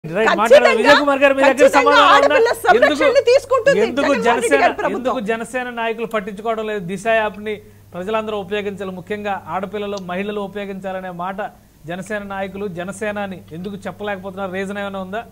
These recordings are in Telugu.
రైట్ ఖచ్చితంగా- మాట్లాడారు విజయ్ కుమార్ గారు మీ దగ్గర ఖచ్చితంగా సమాధానం ఉందా? ఆడపిల్ల సంరక్షణని ఎందుకు తీసుకుంటుంది ఎందుకు జగన్మోహన్ రెడ్డి జనసేన గారి ప్రభుత్వం. ఎందుకు జనసేన నాయకులు పట్టించుకోవడం లేదు దిశ యాప్ని ప్రజలందరూ ఉపయోగించాలి ముఖ్యంగా ఆడపిల్లలు మహిళలు ఉపయోగించాలనే మాట జనసేన నాయకులు జనసేనాని ఎందుకు చెప్పలేకపోతున్నారు రీజన్ ఏమైనా ఉందా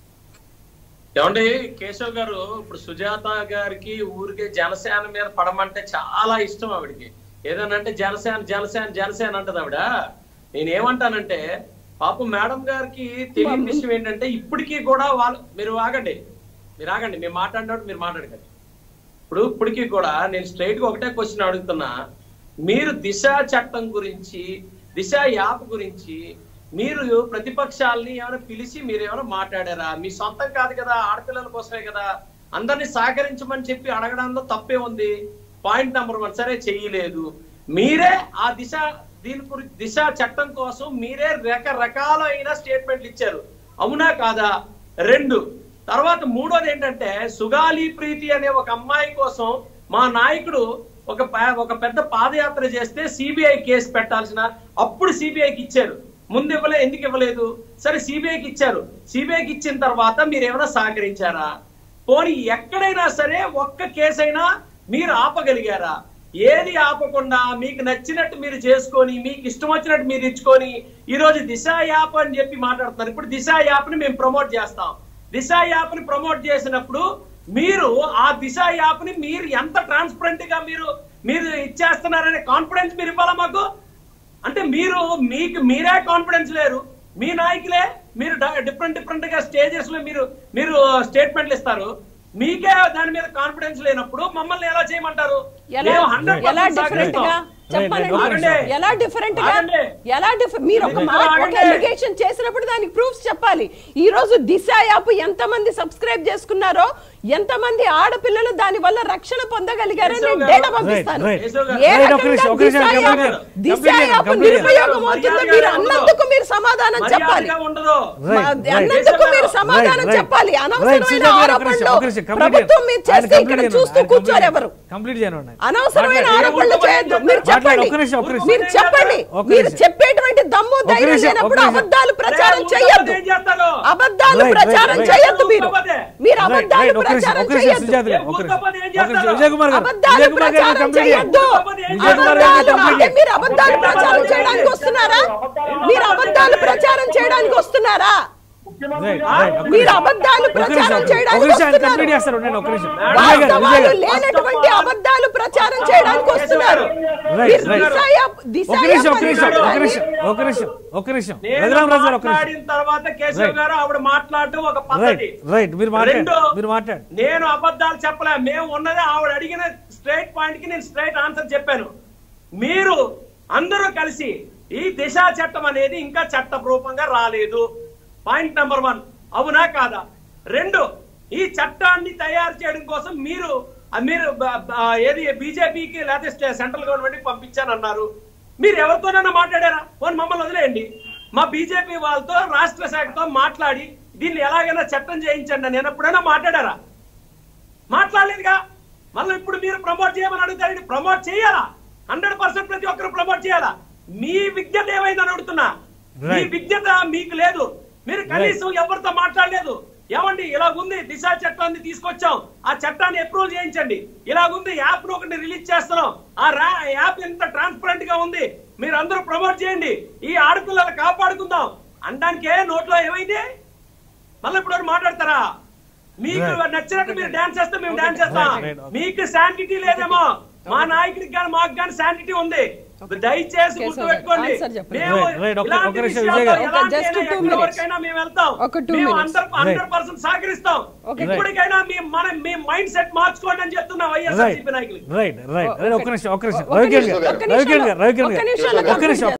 ఏమండి కేశవ్ గారు ఇప్పుడు సుజాత గారికి ఊరికే జనసేన మీద పడమంటే చాలా ఇష్టం ఆవిడకి ఏదనంటే జనసేన జనసేన జనసేన అంటది ఆవిడ నేనేమంటానంటే పాపం మేడం గారికి తెలియని విషయం ఏంటంటే ఇప్పటికీ కూడా వాళ్ళు మీరు ఆగండి మీరు ఆగండి మేము మాట్లాడినప్పుడు మీరు మాట్లాడకండి ఇప్పుడు ఇప్పటికీ కూడా నేను స్ట్రైట్ గా ఒకటే క్వశ్చన్ అడుగుతున్నా మీరు దిశ చట్టం గురించి దిశ యాప్ గురించి మీరు ప్రతిపక్షాలని ఏమైనా పిలిచి మీరు ఏమైనా మాట్లాడారా మీ సొంతం కాదు కదా ఆడపిల్లల కోసమే కదా అందరినీ సహకరించమని చెప్పి అడగడంలో తప్పే ఉంది పాయింట్ నెంబర్ వన్ సరే చెయ్యలేదు మీరే ఆ దిశ దీని గురించి దిశ చట్టం కోసం మీరే రకరకాలైన స్టేట్మెంట్లు ఇచ్చారు అవునా కాదా రెండు తర్వాత మూడోది ఏంటంటే సుగాలి ప్రీతి అనే ఒక అమ్మాయి కోసం మా నాయకుడు ఒక ప- ఒక పెద్ద పాదయాత్ర చేస్తే సిబిఐ కేసు పెట్టాల్సిన అప్పుడు సిబిఐకి ఇచ్చారు ముందు ఇవ్వలే ఎందుకు ఇవ్వలేదు సరే సిబిఐకి ఇచ్చారు సిబిఐకి ఇచ్చిన తర్వాత మీరు ఏమైనా సహకరించారా పోనీ ఎక్కడైనా సరే ఒక్క కేసైనా మీరు ఆపగలిగారా ఏది ఆపకుండా మీకు నచ్చినట్టు మీరు చేసుకొని మీకు ఇష్టం వచ్చినట్టు మీరు ఇచ్చుకొని ఈ రోజు దిశ యాప్ అని చెప్పి మాట్లాడుతున్నారు ఇప్పుడు దిశ యాప్ ని మేము ప్రమోట్ చేస్తాం దిశ యాప్ ని ప్రమోట్ చేసినప్పుడు మీరు ఆ దిశ యాప్ ని మీరు ఎంత ట్రాన్స్పరెంట్ గా మీరు మీరు ఇచ్చేస్తున్నారనే కాన్ఫిడెన్స్ మీరు ఇవ్వాలా మాకు అంటే మీరు మీకు మీరే కాన్ఫిడెన్స్ లేరు మీ నాయకులే మీరు డిఫరెంట్ డిఫరెంట్ గా స్టేజెస్ లో మీరు మీరు స్టేట్మెంట్లు ఇస్తారు మీకే దాని మీద కాన్ఫిడెన్స్ లేనప్పుడు మమ్మల్ని ఎలా చేయమంటారు ఎలా మేము 100% ఎలా డిఫరెంట్ గా సహకరిస్తాం. చెప్పండి ఆగండి. ఎలా డిఫరెంట్ గా ఆగండి. ఎలా డిఫ- మీరు ఒక మీరు మాట ఒక ఆగండి. ఎలిగేషన్ చేసినప్పుడు దానికి ప్రూఫ్స్ చెప్పాలి ఈ రోజు దిశ యాప్ ఎంత మంది సబ్స్క్రైబ్ చేసుకున్నారో ఎంత మంది ఆడపిల్లలు దాని వల్ల రక్షణ పొందగలిగారో కేశవ్ నేను గారు, డేటా రైట్, పంపిస్తాను రైట్. ఏ రైట్, ఒక రకంగా నిమిషం, ఒక దిశ నిమిషం, యాప్- కంప్లీట్ చేయండి. దిశ కంప్లీట్ చేయండి, యాప్ కంప్లీట్ చేయండి. నిరుపయోగం అవుతుందో మీరు అన్నందుకు మీరు సమాధానం చెప్పాలి మర్యాదగా ఉండదు రైట్, మా- రైట్. అన్నందుకు మీరు సమాధానం రైట్, రైట్. చెప్పాలి రైట్, అనవసరమైన సుజాత గారు, ఒక నిమిషం, ఆరోపణలు ఒక నిమిషం, కంప్లీట్ ప్రభుత్వం చేయండి. మీరు ఆయన చేస్తే ఇక్కడ కంప్లీట్ చూస్తూ చేయండి, కూర్చోరు కంప్లీట్ ఎవరు కంప్లీట్ చేయను అనవసరమైన మాట్లాడండి. ఆరోపణలు చేయొద్దు మీరు మాట్లాడండి, చెప్పండి ఒక్క నిమిషం, ఒక్క నిమిషం. మీరు చెప్పండి ఒక్క మీరు నిమిషం. చెప్పేటువంటి దమ్ము ధైర్యం నిమిషం, లేనప్పుడు ఒక్క నిమిషం. అబద్ధాలు ప్రచారం రే, చేయొద్దు ఏం చేస్తారు? అబద్ధాలు రైట్, ప్రచారం రైట్, చేయొద్దు రైట్. మీరు ఊరుకోపదే. మీరు రైట్, అబద్ధాలు రైట్, ఒక్క నిమిషం, ప్రచారం ఒక్క నిమిషం, చేయొద్దు సుజాత గారు, ఏ ఒక్క నిమిషం. ఊరుకోపదే ఏం ఒక్క నిమిషం, చేస్తారు? విజయ్ కుమార్ గారు అబద్ధాలు విజయ్ కుమార్ గారు ప్రచారం కంప్లీట్ చేయొద్దు చేయండి. విజయ్ కుమార్ గారు అబద్ధాలు కంప్లీట్ అంటే చేయండి. మీరు అబద్ధాలు ప్రచారం చేయడానికి వస్తున్నారా మీరు అబద్ధాలు ప్రచారం చేయడానికి వస్తున్నారా రైట్, రైట్, ఒక్క మీరు నిమిషం. అబద్ధాలు ఒక్క ప్రచారం నిమిషం, చేయడానికి ఒక్క నిమిషం, ఆయన వస్తున్నారు. కంప్లీట్ చేస్తారు నేను ఒక్క నిమిషం విజయ్ గారు, విజయ్ వాస్తవాలు గారు. లేనటువంటి అబద్ధాలు ప్రచారం చేయడానికి వస్తున్నారు రైట్, మీరు రైట్. దిశ యాప్- దిశ ఒక నిమిషం యాప్ ఒక నిమిషం ఒక అని నిమిషం ఒక నిమిషం ఒక నిమిషం నేను రఘురామ్ రాజు గారు ఒక నిమిషం మాట్లాడిన తర్వాత కేశవ్ రైట్. గారు ఆవిడ మాట్లాడటం ఒక రైట్ పద్ధతి రైట్ మీరు మాట్లాడండి రెండు, మీరు మాట్లాడండి నేను అబద్ధాలు చెప్పలే మేము ఉన్నదే ఆవిడ అడిగిన స్ట్రైట్ పాయింట్ కి నేను స్ట్రైట్ ఆన్సర్ చెప్పాను మీరు అందరూ కలిసి ఈ దిశ చట్టం అనేది ఇంకా చట్ట రూపంగా రాలేదు పాయింట్ నెంబర్ వన్ అవునా కాదా రెండు ఈ చట్టాన్ని తయారు చేయడం కోసం మీరు ఆ, మీరు బ- బ- ఏది బీజేపీకి లేకపోతే సెంట్రల్ గవర్నమెంట్ కి పంపించానన్నారు మీరు ఎవరితోనైనా మాట్లాడారా పోనీ మమ్మల్ని వదిలేయండి మా బీజేపీ వాళ్ళతో రాష్ట్ర శాఖతో మాట్లాడి దీన్ని ఎలాగైనా చట్టం చేయించండి నేను ఎప్పుడైనా మాట్లాడారా మాట్లాడలేదుగా మళ్ళీ ఇప్పుడు మీరు ప్రమోట్ చేయమని అడుగుతారండి ప్రమోట్ చేయాలా హండ్రెడ్ పర్సెంట్ ప్రతి ఒక్కరు ప్రమోట్ చేయాలా మీ విజ్ఞత ఏమైందని అడుగుతున్నా మీ Right. విజ్ఞత మీకు లేదు మీరు కనీసం ఎవరితో మాట్లాడలేదు ఏమండి ఇలాగుంది దిశ చట్టాన్ని తీసుకొచ్చాం ఆ చట్టాన్ని అప్రూవ్ చేయించండి ఇలాగుంది యాప్ ఒకటి రిలీజ్ చేస్తున్నాం ఆ రా- యాప్ ఎంత ట్రాన్స్పరెంట్ గా ఉంది మీరు అందరూ ప్రమోట్ చేయండి ఈ ఆడపిల్లలు కాపాడుకుందాం అనడానికే నోట్లో ఏమైంది మళ్ళీ ఇప్పుడు మాట్లాడతారా మీకు Right. నచ్చినట్టు మీరు డాన్స్ చేస్తే మేము డాన్స్ చేస్తాం Right, right, okay. మీకు శాంటిటీ లేదేమో మా నాయకుడికి కానీ మాకు కానీ శాంటిటీ ఉంది దయచేసి Okay, గుర్తు sir. పెట్టుకోండి Answer చెప్పండి. మేము Right, right, ఒక- ఇలాంటి ఒక నిమిషం విషయాల్లో విజయ్ గారు. ఎలాంటి Okay, just అయినా two ఎక్కడి minutes. వరకైనా మేము వెళ్తాం ఒక two మేము minutes. హండ్రెడ్ హండ్రెడ్ పర్సెంట్ సహకరిస్తాం Okay. ఇప్పటికైనా మీ మన మీ మైండ్ సెట్ మార్చుకోండి అని చెప్తున్నా రైట్ వైఎస్ఆర్సీపీ నాయకులు రైట్ రైట్ ఒక- ఒక్క నిమిషం ఒక్క నిమిషం ఒక్క రవికిరణ్ నిమిషం, గారు ఒక్క రవికిరణ్ గారు నిమిషంలో- రవికిరణ్ ఒక్క గారు నిమిషంలో ఒక్క నిమిషం